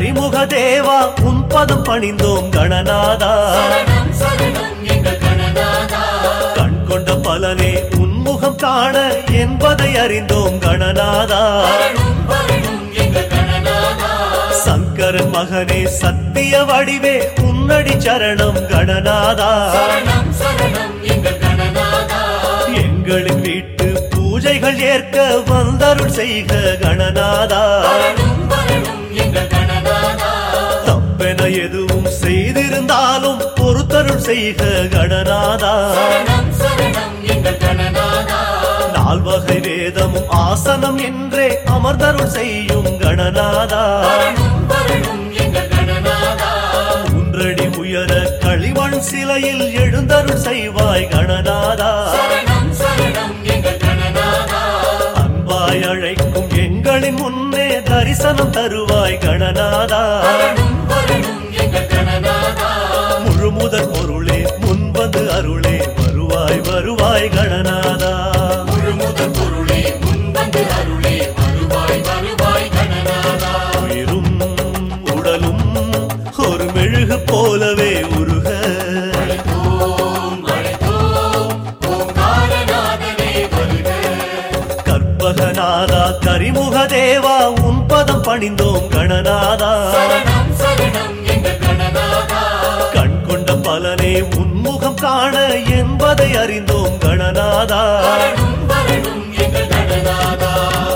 கரிமுக தேவா உன் பதம் பணிந்தோம் கணநாதா சரணம் சரணம் எங்கள் கணநாதா கண் கொண்ட பலனே உன்முகம் காண என்பதை அறிந்தோம் கணநாதா வரணும் வரணும் எங்கள் கணநாதா சங்கரன் மகனே சத்திய வடிவே உன்னடி சரணம் கணநாதா சரணம் சரணம் எங்கள் கணநாதா எங்களின் வீட்டு பூஜைகள் ஏற்க வந்தருள் செய்க கணநாதா வரணும் வரணும் எங்கள் கணநாதா தப்பென எதுவும் செய்திருந்தாலும் பொறுத்தருள் செய்க கணநாதா சரணம் சரணம் எங்கள் கணநாதா நால்வகை வேதமும் ஆசனம் என்றே அமர்ந்தருள் செய்யும் கணநாதா வரணும் வரணும் எங்கள் கணநாதா மூன்றடி உயர களிமண் சிலையில் எழுந்தருள் செய்வாய் கணநாதா சரணம் சரணம் எங்கள் கணநாதா அன்பாய் அழைக்கும் எங்களின் முன்னே தரிசனம் தருவாய் கணநாதா வரணும் வரணும் எங்கள் கணநாதா முழுமுதற் பொருளே முன்வந்து அருளே வருவாய் வருவாய் கணநாதா முழுமுதற் பொருளே முன்வந்து அருளே வருவாய் வருவாய் கணநாதா உயிரும் உடலும் ஒரு மெழுகு போலவே உருக அழைத்தோம் அழைத்தோம் ஓங்காரநாதனே வருக கற்பகநாதா கரிமுக தேவா உன் பதம் பணிந்தோம் கணநாதா சரணம் சரணம் எங்கள் கணநாதா கண் கொண்ட பலனே உன்முகம் காண என்பதை அறிந்தோம் கணநாதா வரணும் வரணும் எங்கள் கணநாதா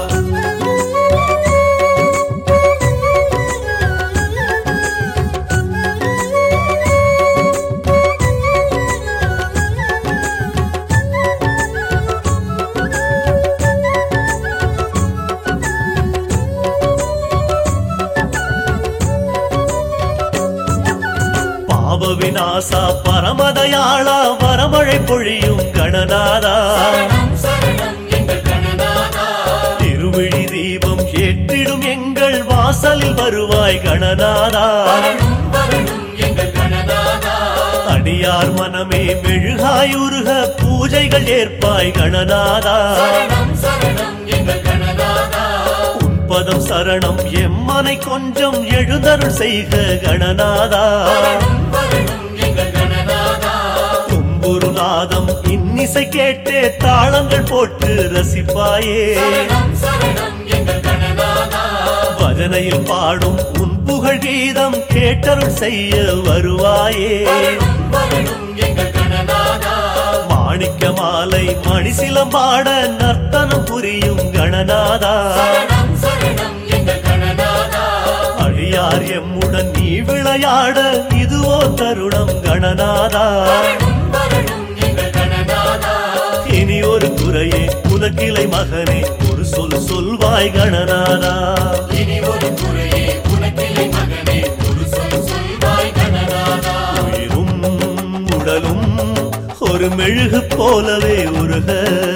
பாவ விநாசா பரமதயாளா வரமழை பொழியும் கணநாதா சரணம் சரணம் எங்கள் கணநாதா திருவிழி தீபம் ஏற்றிடும் எங்கள் வாசலில் வருவாய் கணநாதா வரணும் வரணும் எங்கள் கணநாதா அடியார் மனமே மெழுகாயுருக பூஜைகள் ஏற்பாய் கணநாதா சரணம் சரணம் எங்கள் கணநாதா உன்பதம் சரணம் எம்மனை கொஞ்சம் எழுந்தருள் செய்க கணநாதா வரணும் வரணும் எங்கள் கணநாதா தும்புருநாதம் இன்னிசை கேட்டே தாளங்கள் போட்டு ரசிப்பாயே சரணம் சரணம் எங்கள் கணநாதா பஜனையில் பாடும் உன் புகழ் கீதம் கேட்டருள் செய்ய வருவாயே வரணும் வரணும் எங்கள் கணநாதா மாணிக்க மாலை மணிசிலம்பாட நர்த்தனம் புரியும் கணநாதா சரணம் சரணம் எங்கள் கணநாதா அடியார் எம்முடன் நீ விளையாட இதுவோ தருணம் கணநாதா வரணும் வரணும் எங்கள் கணநாதா இனி ஒரு குறையே உனக்கிளை மகனே ஒரு சொல் சொல்வாய் கணநாதா இனி ஒரு குறையே உனக்கில்லை மகனே ஒரு சொல் சொல்வாய் கணநாதா உயிரும் உடலும் ஒரு மெழுகு போலவே உருக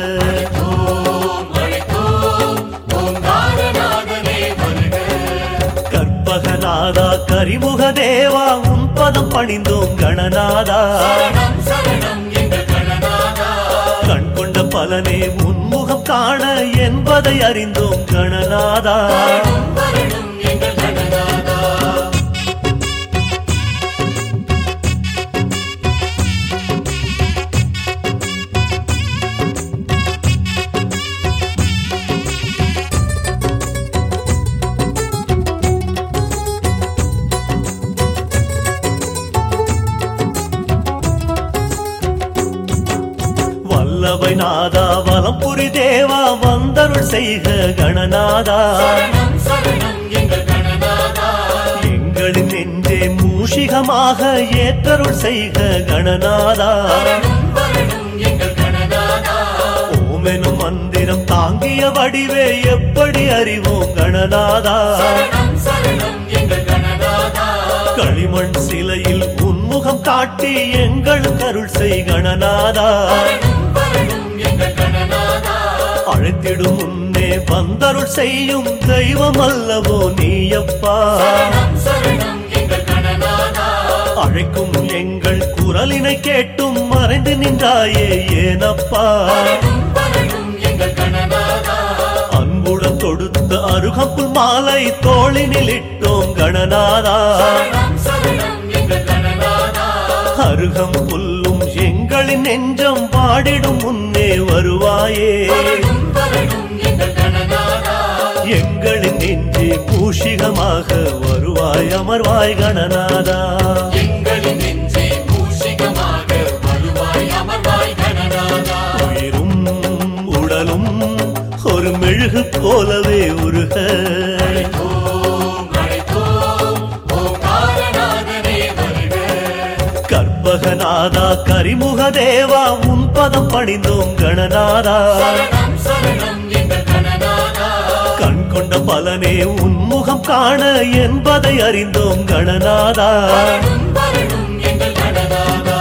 ஓம் அழைத்தோம் ஓங்காரநாதனே வருக கற்பகநாதா கரிமுக தேவா உன் பதம் பணிந்தோம் கணநாதா சரணம் சரணம் எங்கள் கணநாதா கண் கொண்ட பலனே உன்முகம் காண என்பதை அறிந்தோம் கணநாதா வரணும் வரணும் எங்கள் கணநாதா வல்லவை நாதா வலம்புரி தேவா வந்தருள் செய்க கணநாதா சரணம் சரணம் எங்கள் கணநாதா எங்களின் நெஞ்சே மூஷிகமாக ஏற்றருள் செய்க கணநாதா வரணும் வரணும் எங்கள் கணநாதா ஓமெனும் மந்திரம் தாங்கிய வடிவே எப்படி அறிவோம் கணநாதா சரணம் சரணம் எங்கள் கணநாதா களிமண் சிலையில் உன்முகம் காட்டி எங்களுக்கு அருள் செய் கணநாதா வரணும் வரணும் எங்கள் கணநாதா அழைத்திடும் முன்னே வந்தருள் செய்யும் தெய்வம் அல்லவோ நீயப்பா சரணம் சரணம் எங்கள் கணநாதா அழைக்கும் எங்கள் குரலினை கேட்டும் மறைந்து நின்றாயே ஏனப்பா வரணும் வரணும் எங்கள் கணநாதா அன்புடன் தொடுத்த அருகம்புல் மாலை தோளினில் இட்டோம் கணநாதா சரணம் சரணம் எங்கள் கணநாதா அருகம் புல்லும் எங்களின் நெஞ்சம் பாடிடும் முன்னே வருவாயே வரணும் வரணும் எங்கள் கணநாதா எங்களின் நெஞ்சே பூஷிகமாக வருவாய் அமர்வாய் கணநாதா எங்களின் நெஞ்சே மூஷிகமாக வருவாய் அமர்வாய் கணநாதா உயிரும் உடலும் ஒரு மெழுகு போலவே உருக ஓம் அழைத்தோம் ஓம் காரணாதனே வருக கற்பகநாதா கரிமுக தேவா உன் பதம் பணிந்தோம் கணநாதா சரணம் சரணம் எங்கள் கணநாதா கண் கொண்ட பலனே உன்முகம் காண என்பதை அறிந்தோம் கணநாதா வரணும் வரணும் எங்கள் கணநாதா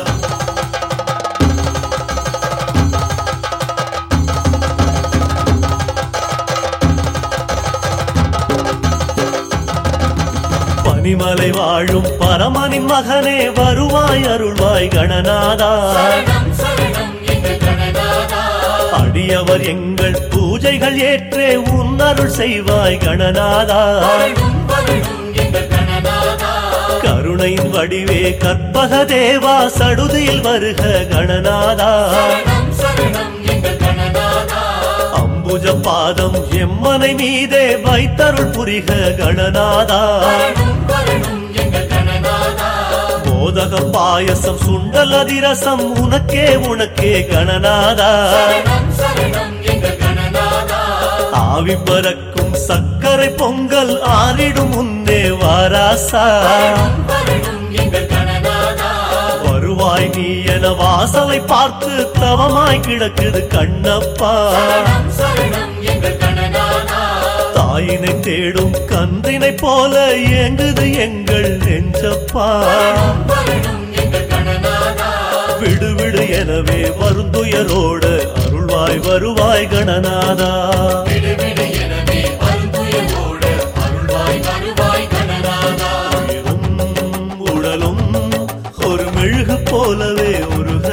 பனிமலை வாழும் பரமனின் மகனே வருவாய் அருள்வாய் கணநாதா சரணம் சரணம் எங்கள் கணநாதா அடியவர் எங்கள் பூஜைகள் ஏற்றே உன் அருள் செய்வாய் கணநாதா வரணும் வரணும் எங்கள் கணநாதா கருணையின் வடிவே கற்பக தேவா சடுதியில் வருக கணநாதா சரணம் சரணம் எங்கள் கணநாதா அம்புஜ பாதம் எம்மனை மீதே வைத்தருள் புரிக கணநாதா வரணும் வரணும் எங்கள் கணநாதா மோதக பாயசம் சுண்டல் அதிரசம் உனக்கே உனக்கே கணநாதா சரணம் சரணம் எங்கள் கணநாதா ஆவி பறக்கும் சர்க்கரை பொங்கல் ஆறிடும் முன்னே வாராசா வரணும் வரணும் எங்கள் கணநாதா வருவாய் நீ என வாசலை பார்த்து தவமாய் கிடக்குது கண்ணப்பா சரணம் சரணம் எங்கள் கணநாதா தாயினை தேடும் கன்றினை போல ஏங்குது எங்கள் நெஞ்சப்பா வரணும் வரணும் எங்கள் கணநாதா விடு விடு எனவே வருந்துயரோடு அருள்வாய் வருவாய் கணநாதா விடுவிடு எனவே அருந்துயரோடு அருள்வாய் வருவாய் கணநாதா உயிரும் உடலும் ஒரு மெழுகு போலவே உருக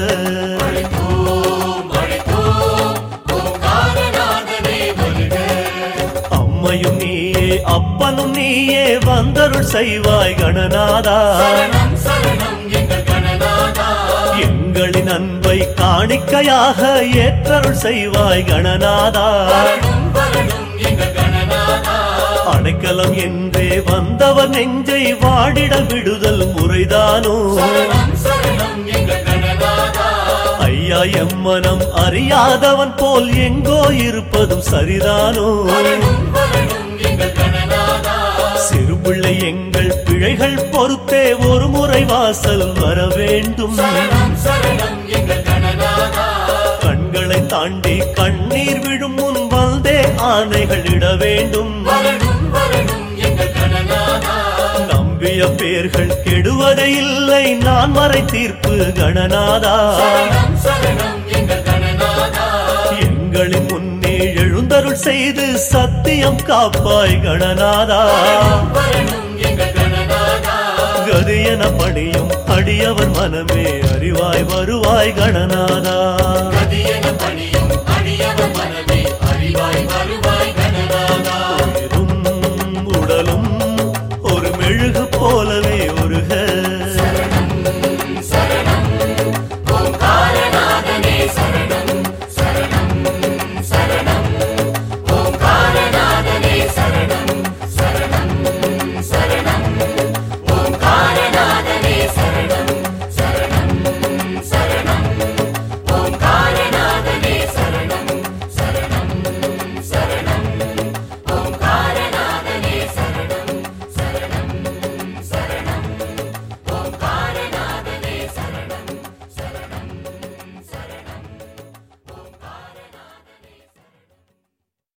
அழைத்தோம் அழைத்தோம் ஓம் காரணாதனே வருக அம்மையும் நீயே அப்பனும் நீயே வந்தருள் செய்வாய் கணநாதா சரணம் சரணம் எங்கள் கணநாதா எங்களின் அன்பை காணிக்கையாக ஏற்றருள் செய்வாய் கணநாதா வரணும் வரணும் எங்கள் கணநாதா அடைக்கலம் என்றே வந்தவர் நெஞ்சை வாடிட விடுதல் முறைதானோ சரணம் சரணம் எங்கள் கணநாதா ஐயா எம்மனம் அறியாதவன் போல் எங்கோ இருப்பதும் சரிதானோ வரணும் வரணும் எங்கள் கணநாதா சிறுபிள்ளை எங்கள் பிழைகள் பொறுத்தே ஒரு முறை வாசல் வர வேண்டும் சரணம் சரணம் எங்கள் கணநாதா கண்களை தாண்டி கண்ணீர் விழும் முன் வந்தே ஆணைகள் இட வேண்டும் வரணும் வரணும் எங்கள் கணநாதா நம்பிய பேர்கள் கெடுவதே இல்லை நான் வரை தீர்ப்பு கணநாதா சரணம் சரணம் எங்கள் கணநாதா எங்களின் முன்னே எழுந்தருள் செய்து சத்தியம் காப்பாய் கணநாதா வரணும் எங்கள் கணநாதா கதியன பணியும் அடியவர் மனமே அறிவாய் வருவாய் கணநாதா